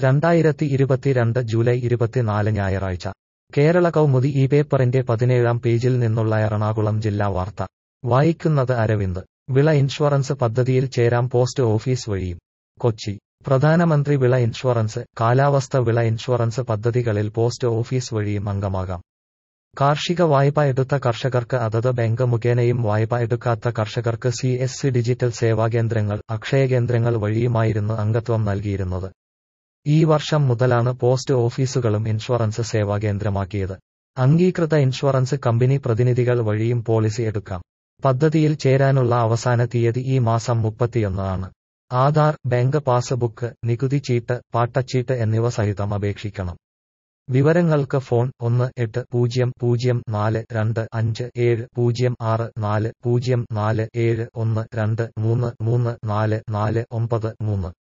രണ്ടായിരത്തി ഇരുപത്തിരണ്ട് ജൂലൈ ഇരുപത്തിനാല് ഞായറാഴ്ച കേരള കൗമുദി ഈ പേപ്പറിന്റെ പതിനേഴാം പേജിൽ നിന്നുള്ള എറണാകുളം ജില്ലാ വാർത്ത വായിക്കുന്നത് അരവിന്ദ് വിള ഇൻഷുറൻസ് പദ്ധതിയിൽ ചേരാം പോസ്റ്റ് ഓഫീസ് വഴിയും കൊച്ചി പ്രധാനമന്ത്രി വിള ഇൻഷുറൻസ് കാലാവസ്ഥ വിള ഇൻഷുറൻസ് പദ്ധതികളിൽ പോസ്റ്റ് ഓഫീസ് വഴിയും അംഗമാകാം കാർഷിക വായ്പ എടുത്ത കർഷകർക്ക് അതത് ബാങ്ക് മുഖേനയും വായ്പ എടുക്കാത്ത കർഷകർക്ക് സി എസ് സി ഡിജിറ്റൽ സേവാകേന്ദ്രങ്ങൾ അക്ഷയകേന്ദ്രങ്ങൾ വഴിയുമായിരുന്നു അംഗത്വം നൽകിയിരുന്നത് ഈ വർഷം മുതലാണ് പോസ്റ്റ് ഓഫീസുകളും ഇൻഷുറൻസ് സേവാകേന്ദ്രമാക്കിയത് അംഗീകൃത ഇൻഷുറൻസ് കമ്പനി പ്രതിനിധികൾ വഴിയും പോളിസി എടുക്കാം പദ്ധതിയിൽ ചേരാനുള്ള അവസാന തീയതി ഈ മാസം മുപ്പത്തിയൊന്ന് ആണ് ആധാർ ബാങ്ക് പാസ്ബുക്ക് നികുതി ചീട്ട് പാട്ടച്ചീട്ട് എന്നിവ സഹിതം അപേക്ഷിക്കണം വിവരങ്ങൾക്ക് ഫോൺ ഒന്ന് എട്ട് പൂജ്യം പൂജ്യം നാല് രണ്ട് അഞ്ച് ഏഴ് പൂജ്യം ആറ് നാല് പൂജ്യം നാല് ഏഴ് ഒന്ന് രണ്ട് മൂന്ന് മൂന്ന് നാല് നാല് ഒമ്പത് മൂന്ന്